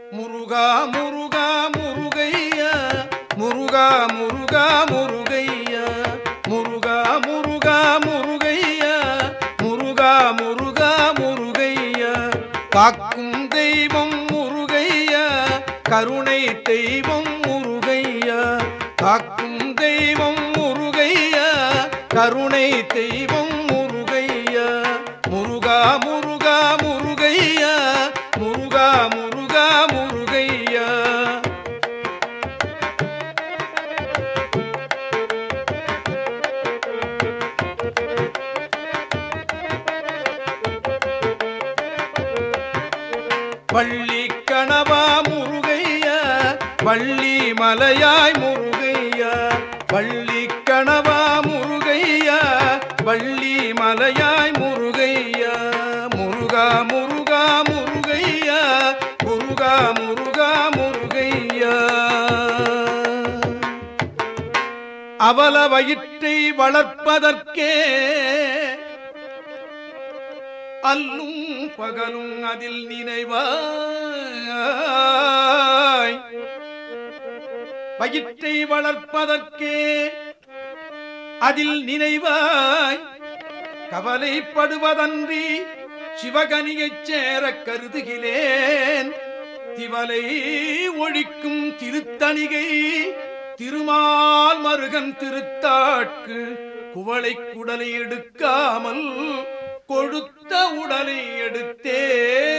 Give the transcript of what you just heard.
முருகா முருகா முருகையா முருகா முருகா முருகையா முருகா முருகா முருகையா முருகா முருகா முருகையா காக்கும் தெய்வம் முருகையா கருணை தெய்வம் முருகையா காக்கும் தெய்வம் முருகையா கருணை தெய்வம் முருகையா முருகா முருகா முருகையா முருகா முருகா முருகையா பள்ளி கணவா முருகையா பள்ளி மலையாய் முருகையா பள்ளி கணவா முருகையா பள்ளி மலையாய் முருகையா முருகா முருகா முருகையா முருகா முருகா முருகையா அவல வயிற்றை வளர்ப்பதற்கே அல்லும் பகலும் அதில் நினைவாய் வயிற்றை வளர்ப்பதற்கே அதில் நினைவாய் கவலைப்படுவதன்றி சிவகனியைச் சேரக் கருதுகிறேன் திவலை ஒழிக்கும் திருத்தணிகை திருமால் மருகன் திருத்தாட்கு குவளை குடலை எடுக்காமல் கொழுத்த உடலை எடுத்தே